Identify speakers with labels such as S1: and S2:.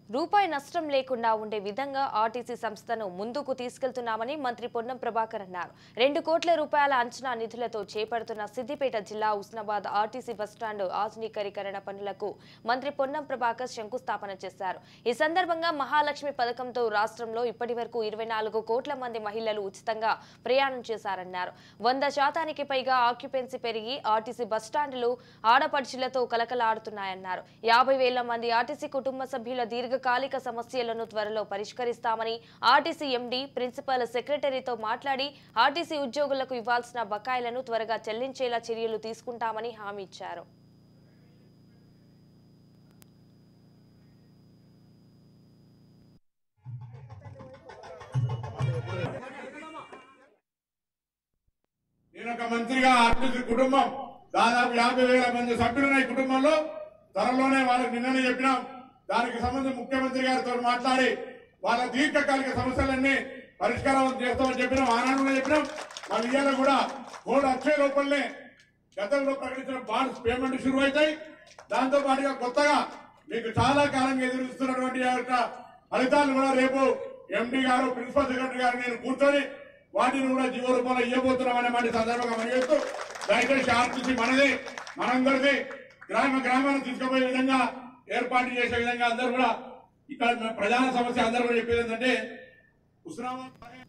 S1: రూపాయి నష్టం లేకుండా ఉండే విధంగా ఆర్టీసీ సంస్థను ముందుకు తీసుకెళ్తున్నామని మంత్రి పొన్నం ప్రభాకర్ అన్నారు రెండు కోట్ల రూపాయల అంచనా నిధులతో చేపడుతున్న సిద్దిపేట జిల్లా ఉస్నాబాద్ ఆర్టీసీ బస్టాండ్ ఆధునీకరీకరణ పనులకు మంత్రి పొన్నం ప్రభాకర్ శంకుస్థాపన చేశారు ఈ సందర్భంగా మహాలక్ష్మి పథకంతో రాష్ట్రంలో ఇప్పటి వరకు ఇరవై నాలుగు కోట్ల మంది మహిళలు ఉచితంగా ప్రయాణం చేశారన్నారు వంద శాతానికి పైగా ఆక్యుపెన్సీ పెరిగి ఆర్టీసీ బస్టాండ్లు ఆడపడుచులతో కలకలాడుతున్నాయన్నారు యాభై వేల మంది ఆర్టీసీ కుటుంబ సభ్యుల దీర్ఘకాలిక సమస్యలను త్వరలో పరిష్కరిస్తామని ఆర్టీసీ ఎండీ ప్రిన్సిపల్ సెక్రటరీతో మాట్లాడి ఆర్టీసీ ఉద్యోగులకు ఇవ్వాల్సిన బకాయిలను త్వరగా చెల్లించేలా చర్యలు తీసుకుంటామని హామీ ఇచ్చారు
S2: నేను ఒక మంత్రిగా ఆర్టీసీ కుటుంబం దాదాపు యాభై వేల మంది సభ్యులున్న ఈ కుటుంబంలో త్వరలోనే వాళ్ళకి నిన్ననే చెప్పినాం దానికి సంబంధించి ముఖ్యమంత్రి గారితో మాట్లాడి వాళ్ళ దీర్ఘకాలిక సమస్యలన్నీ పరిష్కారం చేస్తామని చెప్పినాం ఆనాడులో చెప్పినాం మళ్ళీ ఇవాళ కూడా మూడు అక్షయ రూపాయలనే గతంలో ప్రకటించిన బాండ్స్ పేమెంట్ షురు అవుతాయి దాంతో పాటుగా కొత్తగా మీకు చాలా కాలంగా ఎదురుస్తున్నటువంటి ఆ యొక్క ఫలితాలు కూడా రేపు ఎండి గారు ప్రిన్సిపల్ సెక్రటరీ గారు నేను కూర్చొని వాటిని కూడా జీవో రూపంలో ఇవ్వబోతున్నామనే మాట సందర్భంగా మనగేస్తూ దయచేసి ఆర్టీసీ మనది మనందరిది గ్రామ గ్రామాన్ని తీసుకుపోయే విధంగా ఏర్పాటు చేసే విధంగా అందరూ కూడా ఇక్కడ ప్రధాన సమస్య అందరూ కూడా చెప్పేది ఏంటంటే ఉస్మానాబాద్